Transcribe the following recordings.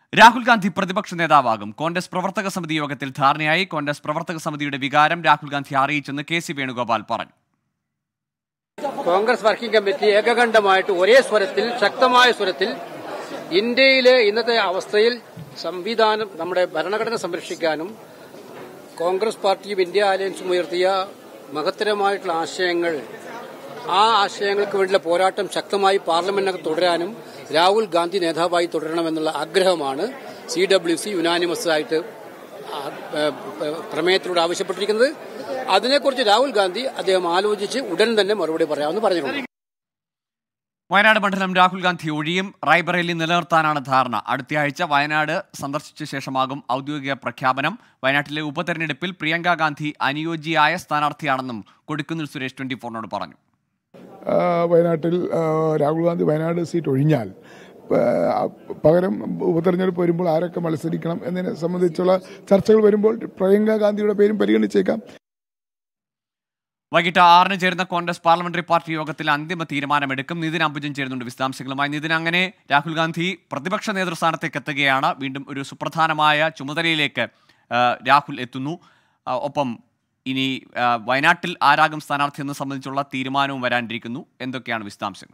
രാഹുൽ ഗാന്ധി പ്രതിപക്ഷ നേതാവാകും കോൺഗ്രസ് പ്രവർത്തക സമിതി യോഗത്തിൽ ധാരണയായി കോൺഗ്രസ് പ്രവർത്തക സമിതിയുടെ വികാരം രാഹുൽ ഗാന്ധി അറിയിച്ചെന്ന് കെ സി വേണുഗോപാൽ പറഞ്ഞു കോൺഗ്രസ് വർക്കിംഗ് കമ്മിറ്റി ഏകകണ്ഠമായിട്ട് ഒരേ സ്വരത്തിൽ ശക്തമായ സ്വരത്തിൽ ഇന്ത്യയിലെ ഇന്നത്തെ അവസ്ഥയിൽ സംവിധാനം നമ്മുടെ ഭരണഘടന സംരക്ഷിക്കാനും കോൺഗ്രസ് പാർട്ടിയും ഇന്ത്യ അലയൻസും ഉയർത്തിയ മഹത്തരമായിട്ടുള്ള ആശയങ്ങൾ ആ ആശയങ്ങൾക്ക് വേണ്ടിയുള്ള പോരാട്ടം ശക്തമായി പാർലമെന്റിനകത്ത് തുടരാനും രാഹുൽ ഗാന്ധി നേതാവായി തുടരണമെന്നുള്ള ആഗ്രഹമാണ് സി ഡബ്ല്യു സി യുനാനിമസ് ആയിട്ട് ആ, ഏ, ഏ, പ്രമേയത്തിലൂടെ ആവശ്യപ്പെട്ടിരിക്കുന്നത് അതിനെക്കുറിച്ച് രാഹുൽ ഗാന്ധി അദ്ദേഹം ആലോചിച്ച് ഉടൻ തന്നെ മറുപടി പറയാമെന്ന് പറഞ്ഞിട്ടുണ്ട് വയനാട് മണ്ഡലം രാഹുൽ ഗാന്ധി ഒഴിയും റായ്ബറേലി നിലനിർത്താനാണ് ധാരണ അടുത്തയാഴ്ച വയനാട് സന്ദർശിച്ച ശേഷമാകും ഔദ്യോഗിക പ്രഖ്യാപനം വയനാട്ടിലെ ഉപതെരഞ്ഞെടുപ്പിൽ പ്രിയങ്ക ഗാന്ധി അനുയോജ്യയായ സ്ഥാനാർത്ഥിയാണെന്നും കൊടിക്കുന്നിൽ സുരേഷ് ട്വന്റി ഫോറിനോട് പറഞ്ഞു ആ, വയനാട്ടിൽ ആ, രാഹുൽ ഗാന്ധി വയനാട് സീറ്റ് ഒഴിഞ്ഞാൽ ആ, പകരം ഉപതെരഞ്ഞെടുപ്പ് വരുമ്പോൾ ആരൊക്കെ മത്സരിക്കണം എന്നതിനെ സംബന്ധിച്ചുള്ള ചർച്ചകൾ വരുമ്പോൾ പ്രിയങ്ക ഗാന്ധിയുടെ പേരും പരിഗണിച്ചേക്കാം വൈകിട്ട് ആറിന് ചേരുന്ന കോൺഗ്രസ് പാർലമെന്ററി പാർട്ടി യോഗത്തിൽ അന്തിമ തീരുമാനമെടുക്കും നിതിൻ അംബുജൻ ചേരുന്നുണ്ട് വിശദാംശങ്ങളുമായി നിതിൻ അങ്ങനെ രാഹുൽ ഗാന്ധി പ്രതിപക്ഷ നേതൃസ്ഥാനത്തേക്ക് എത്തുകയാണ് വീണ്ടും ഒരു സുപ്രധാനമായ ചുമതലയിലേക്ക് ആ, രാഹുൽ എത്തുന്നു ആ, ഒപ്പം ഇനി ആ, വയനാട്ടിൽ ആരാകും സ്ഥാനാർത്ഥി എന്ന് സംബന്ധിച്ചുള്ള തീരുമാനവും വരാനിരിക്കുന്നു എന്തൊക്കെയാണ് വിശദാംശങ്ങൾ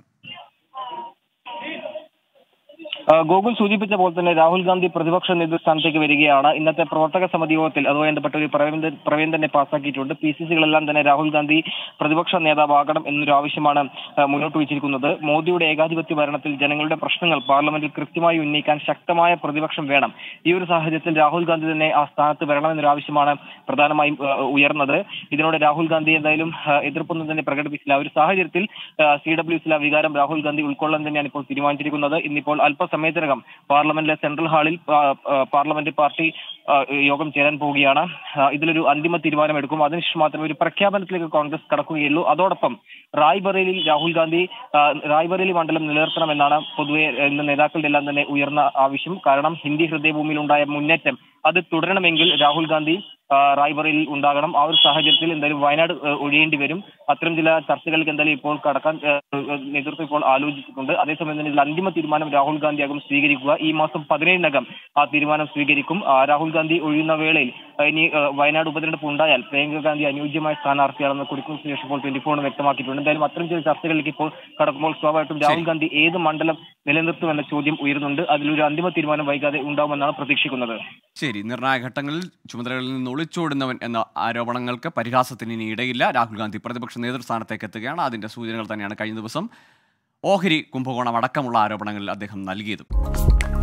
ആ, ഗോകുൽ സൂചിപ്പിച്ച പോലെ തന്നെ രാഹുൽ ഗാന്ധി പ്രതിപക്ഷ നേതൃസ്ഥാനത്തേക്ക് വരികയാണ് ഇന്നത്തെ പ്രവർത്തക സമിതി യോഗത്തിൽ അതുമായി ബന്ധപ്പെട്ട ഒരു പ്രമേയം പ്രമേയം തന്നെ പാസ്സാക്കിയിട്ടുണ്ട് പി സി സികളെല്ലാം തന്നെ രാഹുൽ ഗാന്ധി പ്രതിപക്ഷ നേതാവാകണം എന്നൊരു ആവശ്യമാണ് ആ, മുന്നോട്ട് വെച്ചിരിക്കുന്നത് മോദിയുടെ ഏകാധിപത്യ ഭരണത്തിൽ ജനങ്ങളുടെ പ്രശ്നങ്ങൾ പാർലമെന്റിൽ കൃത്യമായി ഉന്നയിക്കാൻ ശക്തമായ പ്രതിപക്ഷം വേണം ഈ ഒരു സാഹചര്യത്തിൽ രാഹുൽ ഗാന്ധി തന്നെ ആ സ്ഥാനത്ത് വരണമെന്നൊരു ആവശ്യമാണ് പ്രധാനമായും ആ, ഉയർന്നത് ഇതിനോട് രാഹുൽ ഗാന്ധി എന്തായാലും ആ, എതിർപ്പൊന്നും തന്നെ പ്രകടിപ്പിച്ചില്ല ആ ഒരു സാഹചര്യത്തിൽ സി ഡബ്ല്യു സിലെ വികാരം രാഹുൽ ഗാന്ധി ഉൾക്കൊള്ളാൻ തന്നെയാണ് ഇപ്പോൾ തീരുമാനിച്ചിരിക്കുന്നത് ഇന്നിപ്പോൾ അല്പസമയത്തിനകം പാർലമെന്റിലെ സെൻട്രൽ ഹാളിൽ ആ, ആ, പാർലമെന്റ് പാർട്ടി ആ, യോഗം ചേരാൻ പോവുകയാണ് ആ, ഇതിലൊരു അന്തിമ തീരുമാനമെടുക്കും അതിനുശേഷം മാത്രമേ ഒരു പ്രഖ്യാപനത്തിലേക്ക് കോൺഗ്രസ് കടക്കുകയുള്ളൂ അതോടൊപ്പം റായ്ബറേലിയിൽ രാഹുൽ ഗാന്ധി ആ, റായ്ബറേലി മണ്ഡലം നിലനിർത്തണമെന്നാണ് പൊതുവെ ഇന്ന് നേതാക്കളുടെ എല്ലാം തന്നെ ഉയർന്ന ആവശ്യം കാരണം ഹിന്ദി ഹൃദയഭൂമിയിൽ ഉണ്ടായ മുന്നേറ്റം അത് തുടരണമെങ്കിൽ രാഹുൽ ഗാന്ധി ആ, റായ്ബറേലിയിൽ ഉണ്ടാകണം ആ ഒരു സാഹചര്യത്തിൽ എന്തായാലും വയനാട് ആ, ഒഴിയേണ്ടി വരും അത്തരം ചില ചർച്ചകൾക്ക് എന്തായാലും ഇപ്പോൾ കടക്കാൻ ആ, നേതൃത്വം ഇപ്പോൾ ആലോചിച്ചിട്ടുണ്ട് അതേസമയം തന്നെ ഇതിൽ അന്തിമ തീരുമാനം രാഹുൽ ഗാന്ധിയാകും സ്വീകരിക്കുക ഈ മാസം പതിനേഴിനകം ആ തീരുമാനം സ്വീകരിക്കും ആ, രാഹുൽ ഗാന്ധി ഒഴിയുന്ന വേളയിൽ ആ, ഇനി ആ, വയനാട് ഉപതെരഞ്ഞെടുപ്പ് ഉണ്ടായാൽ പ്രിയങ്ക ഗാന്ധി അനുയോജ്യമായ സ്ഥാനാർത്ഥിയാണെന്ന് കുടിക്കുന്ന സുരേഷ് ഇപ്പോൾ ട്വന്റി ഫോറിന് വ്യക്തമാക്കിയിട്ടുണ്ട് എന്തായാലും അത്തരം ചില ചർച്ചകളിലേക്ക് ഇപ്പോൾ കടക്കുമ്പോൾ സ്വാഭാവികമായിട്ടും രാഹുൽ ഗാന്ധി ഏത് മണ്ഡലം നിലനിർത്തുമെന്ന ചോദ്യം ഉയരുന്നുണ്ട് അതിലൊരു അന്തിമ തീരുമാനം വൈകാതെ ഉണ്ടാവുമെന്നാണ് പ്രതീക്ഷിക്കുന്നത് ശരി നിർണായക ഘട്ടങ്ങളിൽ ചുമതലകളിൽ നിന്ന് ഒളിച്ചോടുന്നവൻ എന്ന ആരോപണങ്ങൾക്ക് പരിഹാസത്തിന് ഇനി ഇടയില്ല രാഹുൽ ഗാന്ധി പ്രതിപക്ഷ നേതൃസ്ഥാനത്തേക്ക് എത്തുകയാണ് അതിന്റെ സൂചനകൾ തന്നെയാണ് കഴിഞ്ഞ ദിവസം ഓഹരി കുംഭകോണം അടക്കമുള്ള ആരോപണങ്ങളിൽ അദ്ദേഹം നൽകിയത്